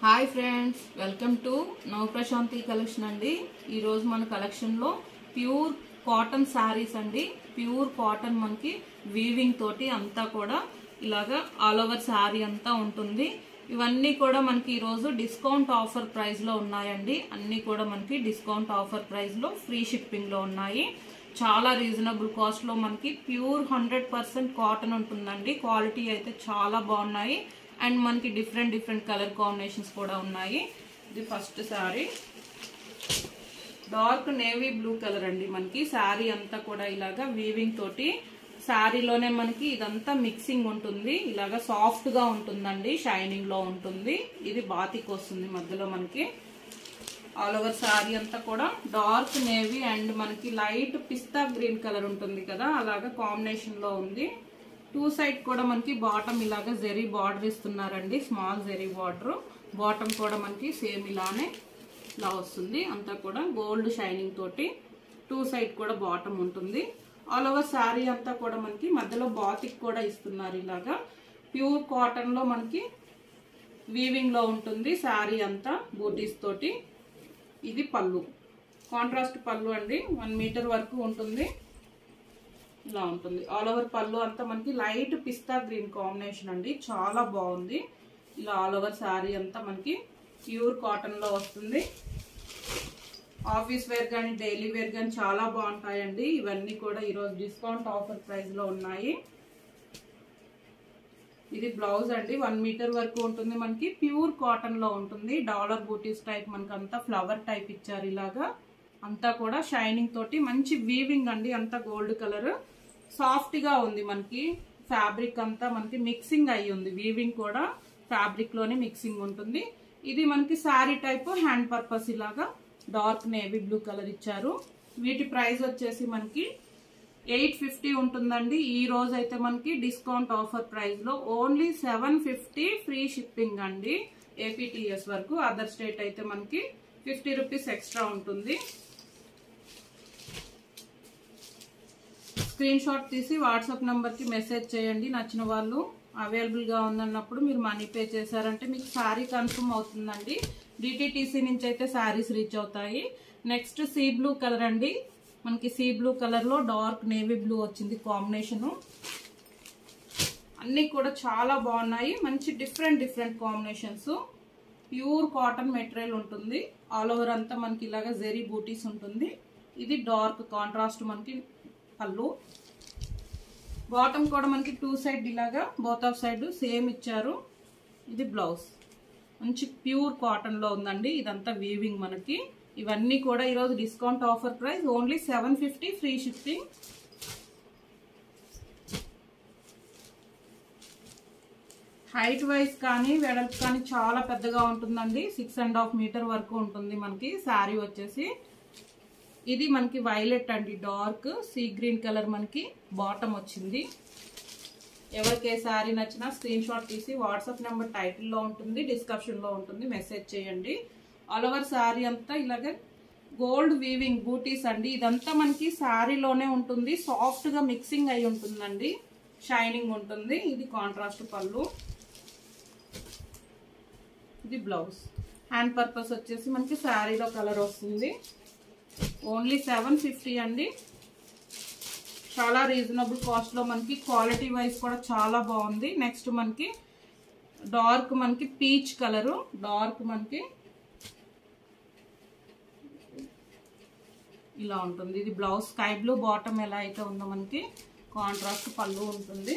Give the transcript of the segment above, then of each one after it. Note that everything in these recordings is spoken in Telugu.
హాయ్ ఫ్రెండ్స్ వెల్కమ్ టు నవ ప్రశాంతి కలెక్షన్ అండి ఈరోజు మన కలెక్షన్లో ప్యూర్ కాటన్ శారీస్ అండి ప్యూర్ కాటన్ మనకి వీవింగ్ తోటి అంతా కూడా ఇలాగా ఆల్ ఓవర్ శారీ అంతా ఉంటుంది ఇవన్నీ కూడా మనకి ఈరోజు డిస్కౌంట్ ఆఫర్ ప్రైస్లో ఉన్నాయండి అన్నీ కూడా మనకి డిస్కౌంట్ ఆఫర్ ప్రైస్లో ఫ్రీ షిప్పింగ్లో ఉన్నాయి చాలా రీజనబుల్ కాస్ట్లో మనకి ప్యూర్ హండ్రెడ్ పర్సెంట్ కాటన్ ఉంటుందండి క్వాలిటీ అయితే చాలా బాగున్నాయి అండ్ మనకి డిఫరెంట్ డిఫరెంట్ కలర్ కాంబినేషన్స్ కూడా ఉన్నాయి ఇది first sari dark navy blue colour అండి మనకి శారీ అంతా కూడా ఇలాగా వీవింగ్ తోటి శారీలోనే మనకి ఇదంతా మిక్సింగ్ ఉంటుంది ఇలాగా సాఫ్ట్ గా ఉంటుందండి షైనింగ్ లో ఉంటుంది ఇది బాతిక్ వస్తుంది మధ్యలో మనకి ఆల్ ఓవర్ శారీ అంతా కూడా డార్క్ నేవీ అండ్ మనకి లైట్ పిస్తా గ్రీన్ కలర్ ఉంటుంది కదా అలాగా కాంబినేషన్ లో ఉంది టూ సైడ్ కూడా మనకి బాటమ్ ఇలాగా జెరీ బార్డర్ ఇస్తున్నారండి స్మాల్ జెరీ బార్డర్ బాటమ్ కూడా మనకి సేమ్ ఇలానే ఇలా వస్తుంది అంతా కూడా గోల్డ్ షైనింగ్ తోటి టూ సైడ్ కూడా బాటమ్ ఉంటుంది ఆల్ ఓవర్ శారీ అంతా కూడా మనకి మధ్యలో బాతిక్ కూడా ఇస్తున్నారు ఇలాగా ప్యూర్ కాటన్ లో మనకి వీవింగ్ లో ఉంటుంది శారీ అంతా బూటీస్ తోటి ఇది పళ్ళు కాంట్రాస్ట్ పళ్ళు అండి వన్ మీటర్ వరకు ఉంటుంది ఇలా ఉంటుంది ఆల్ ఓవర్ పళ్ళు అంతా మనకి లైట్ పిస్తా గ్రీన్ కాంబినేషన్ అండి చాలా బాగుంది ఇలా ఆల్ ఓవర్ శారీ అంతా మనకి ప్యూర్ కాటన్ లో వస్తుంది ఆఫీస్ వేర్ కానీ డైలీ వేర్ కానీ చాలా బాగుంటాయండి ఇవన్నీ కూడా ఈరోజు డిస్కౌంట్ ఆఫర్ ప్రైస్ లో ఉన్నాయి ఇది బ్లౌజ్ అండి వన్ మీటర్ వరకు ఉంటుంది మనకి ప్యూర్ కాటన్ లో ఉంటుంది డాలర్ బూటీస్ టైప్ మనకి అంతా ఫ్లవర్ టైప్ ఇచ్చారు ఇలాగా అంతా కూడా షైనింగ్ తోటి మంచి వీవింగ్ అండి అంతా గోల్డ్ కలర్ సాఫ్ట్ గా ఉంది మనకి ఫ్యాబ్రిక్ అంతా మనకి మిక్సింగ్ అయ్యి ఉంది వీవింగ్ కూడా ఫ్యాబ్రిక్ లోనే మిక్సింగ్ ఉంటుంది ఇది మనకి శారీ టైప్ హ్యాండ్ పర్పస్ ఇలాగా డార్క్ నేవీ బ్లూ కలర్ ఇచ్చారు వీటి ప్రైస్ వచ్చేసి మనకి ఎయిట్ ఫిఫ్టీ ఉంటుందండి ఈ రోజు అయితే మనకి డిస్కౌంట్ ఆఫర్ ప్రైస్ లో only seven fifty free shipping అండి ఏపీటీఎస్ వరకు అదర్ స్టేట్ అయితే మనకి ఫిఫ్టీ రూపీస్ ఎక్స్ట్రా ఉంటుంది స్క్రీన్ షాట్ తీసి వాట్సాప్ నంబర్ కి మెసేజ్ చేయండి నచ్చిన వాళ్ళు అవైలబుల్ గా ఉందన్నప్పుడు మీరు మనీ పే చేశారంటే మీకు శారీ కన్ఫర్మ్ అవుతుందండి డిటిటీసీ నుంచి అయితే శారీస్ రీచ్ అవుతాయి నెక్స్ట్ సీ బ్లూ కలర్ అండి మనకి సీ బ్లూ కలర్ లో డార్క్ నేవీ బ్లూ వచ్చింది కాంబినేషన్ అన్ని కూడా చాలా బాగున్నాయి మంచి different different combinations pure cotton material ఉంటుంది ఆల్ ఓవర్ అంతా మనకి ఇలాగా జెరీ బూటీస్ ఉంటుంది ఇది డార్క్ కాంట్రాస్ట్ మనకి పళ్ళు బాటమ్ కూడా మనకి టూ సైడ్ ఇలాగా బోత్ ఆఫ్ సైడ్ సేమ్ ఇచ్చారు ఇది బ్లౌజ్ మంచి ప్యూర్ కాటన్ లో ఉందండి ఇదంతా వీవింగ్ మనకి ఇవన్నీ కూడా ఈరోజు discount offer price only seven fifty free shipping height wise కానీ వెడల్పు కానీ చాలా పెద్దగా ఉంటుందండి సిక్స్ అండ్ హాఫ్ మీటర్ వరకు ఉంటుంది మనకి శారీ వచ్చేసి ఇది మనకి వైలెట్ అండి డార్క్ సీ గ్రీన్ కలర్ మనకి బాటమ్ వచ్చింది ఎవరికి ఏ శారీ నచ్చినా స్క్రీన్ షాట్ తీసి వాట్సాప్ నెంబర్ టైటిల్లో ఉంటుంది డిస్క్రిప్షన్లో ఉంటుంది మెసేజ్ చేయండి ఆల్ ఓవర్ శారీ అంతా ఇలాగే గోల్డ్ వీవింగ్ బూటీస్ అండి ఇదంతా మనకి శారీలోనే ఉంటుంది సాఫ్ట్గా మిక్సింగ్ అయి ఉంటుందండి షైనింగ్ ఉంటుంది ఇది కాంట్రాస్ట్ పళ్ళు ఇది బ్లౌజ్ హ్యాండ్ పర్పస్ వచ్చేసి మనకి శారీలో కలర్ వస్తుంది ఓన్లీ సెవెన్ ఫిఫ్టీ అండి చాలా రీజనబుల్ కాస్ట్లో మనకి క్వాలిటీ వైజ్ కూడా చాలా బాగుంది నెక్స్ట్ మనకి డార్క్ మనకి పీచ్ కలరు డార్క్ మనకి ఇలా ఉంటుంది ఇది బ్లౌజ్ స్కై బ్లూ బాటమ్ ఎలా అయితే ఉందో మనకి కాంట్రాస్ట్ పళ్ళు ఉంటుంది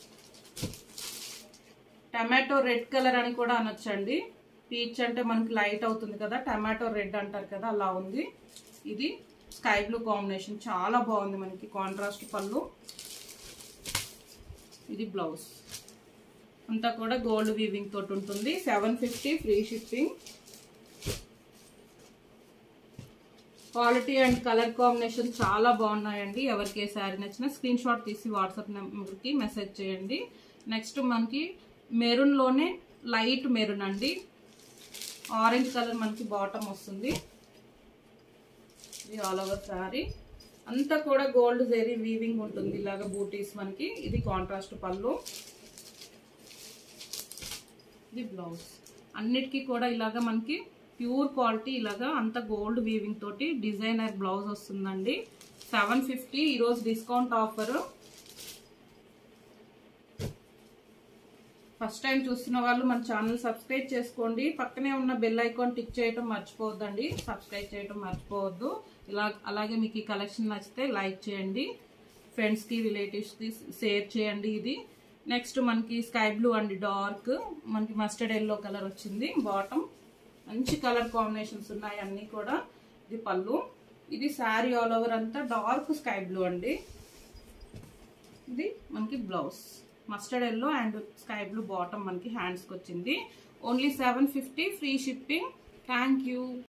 టమాటో రెడ్ కలర్ అని కూడా అనొచ్చండి పీచ్ అంటే మనకి లైట్ అవుతుంది కదా టమాటో రెడ్ అంటారు కదా అలా ఉంది ఇది స్కై బ్లూ కాంబినేషన్ చాలా బాగుంది మనకి కాంట్రాస్ట్ పళ్ళు ఇది బ్లౌజ్ అంతా కూడా గోల్డ్ వీవింగ్ తోటి ఉంటుంది seven fifty free shipping quality and colour combination చాలా బాగున్నాయండి ఎవరికి ఏ శారీ నచ్చినా స్క్రీన్ షాట్ తీసి వాట్సాప్ నెంబర్కి మెసేజ్ చేయండి నెక్స్ట్ మనకి మెరూన్లోనే లైట్ మెరూన్ అండి ఆరెంజ్ కలర్ మనకి బాటమ్ వస్తుంది ఇది ఆల్ ఓవర్ శారీ అంతా కూడా గోల్డ్ జెరీ వీవింగ్ ఉంటుంది ఇలాగ బూటీస్ మనకి ఇది కాంట్రాస్ట్ పళ్ళు ఇది బ్లౌజ్ అన్నిటికీ కూడా ఇలాగా మనకి ప్యూర్ క్వాలిటీ ఇలాగా అంత గోల్డ్ వీవింగ్ తోటి డిజైనర్ బ్లౌజ్ వస్తుందండి సెవెన్ ఫిఫ్టీ ఈరోజు డిస్కౌంట్ ఆఫర్ ఫస్ట్ టైం చూస్తున్న వాళ్ళు మన ఛానల్ సబ్స్క్రైబ్ చేసుకోండి పక్కనే ఉన్న బెల్ ఐకాన్ టిక్ చేయటం మర్చిపోవద్దండి సబ్స్క్రైబ్ చేయటం మర్చిపోవద్దు ఇలా అలాగే మీకు ఈ కలెక్షన్ నచ్చితే లైక్ చేయండి ఫ్రెండ్స్కి రిలేటివ్స్కి షేర్ చేయండి ఇది నెక్స్ట్ మనకి స్కై బ్లూ అండి డార్క్ మనకి మస్టర్డ్ ఎల్లో కలర్ వచ్చింది బాటమ్ మంచి కలర్ కాంబినేషన్స్ ఉన్నాయి అన్నీ కూడా ఇది పళ్ళు ఇది శారీ ఆల్ ఓవర్ అంతా డార్క్ స్కై బ్లూ అండి ఇది మనకి blouse mustard yellow and sky blue bottom మనకి హ్యాండ్స్కి వచ్చింది only seven fifty free shipping thank you